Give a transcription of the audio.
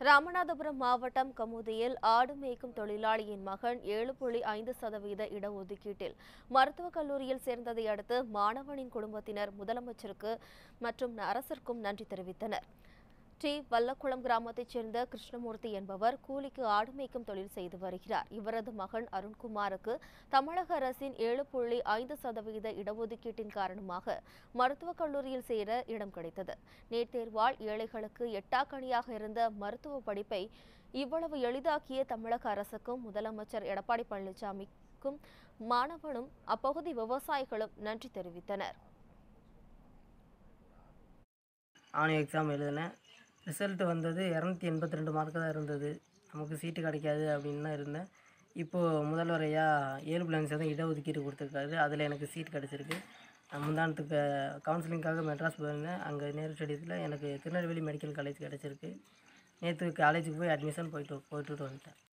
ராமநாதபுரம் மாவட்டம் கமுதியில் ஆடு மேய்க்கும் தொழிலாளியின் மகன் ஏழு புள்ளி ஐந்து சதவீத இடஒதுக்கீட்டில் மருத்துவக் கல்லூரியில் சேர்ந்ததை அடுத்து மாணவனின் குடும்பத்தினர் முதலமைச்சருக்கு மற்றும் அரசிற்கும் நன்றி தெரிவித்தனர் டி வல்லக்குளம் கிராமத்தைச் சேர்ந்த கிருஷ்ணமூர்த்தி என்பவர் கூலிக்கு ஆடு மேய்க்கும் தொழில் செய்து வருகிறார் இவரது மகன் அருண்குமாருக்கு தமிழக அரசின் ஏழு புள்ளி ஐந்து சதவீத இடஒதுக்கீட்டின் காரணமாக மருத்துவக் கல்லூரியில் சேர இடம் கிடைத்தது நீட் தேர்வால் ஏழைகளுக்கு எட்டாக்கணியாக இருந்த மருத்துவ படிப்பை இவ்வளவு எளிதாக்கிய தமிழக அரசுக்கும் முதலமைச்சர் எடப்பாடி பழனிசாமிக்கும் மாணவனும் அப்பகுதி விவசாயிகளும் நன்றி தெரிவித்தனர் ஆனி எக்ஸாம் எழுதினேன் ரிசல்ட் வந்தது இரநூத்தி எண்பத்தி ரெண்டு மார்க்கு தான் இருந்தது நமக்கு சீட்டு கிடைக்காது அப்படின்னு தான் இருந்தேன் இப்போது முதல்வரையாக ஏழு பிள்ளைங்க சேர்ந்து இடஒதுக்கீடு கொடுத்துருக்காரு அதில் எனக்கு சீட் கிடச்சிருக்கு நான் முந்தானத்துக்கு கவுன்சிலிங்காக மெட்ராஸ் போயிருந்தேன் அங்கே நேரு ஸ்டேடியத்தில் எனக்கு திருநெல்வேலி மெடிக்கல் காலேஜ் கிடச்சிருக்கு நேற்று காலேஜுக்கு போய் அட்மிஷன் போயிட்டு போயிட்டு வந்துட்டேன்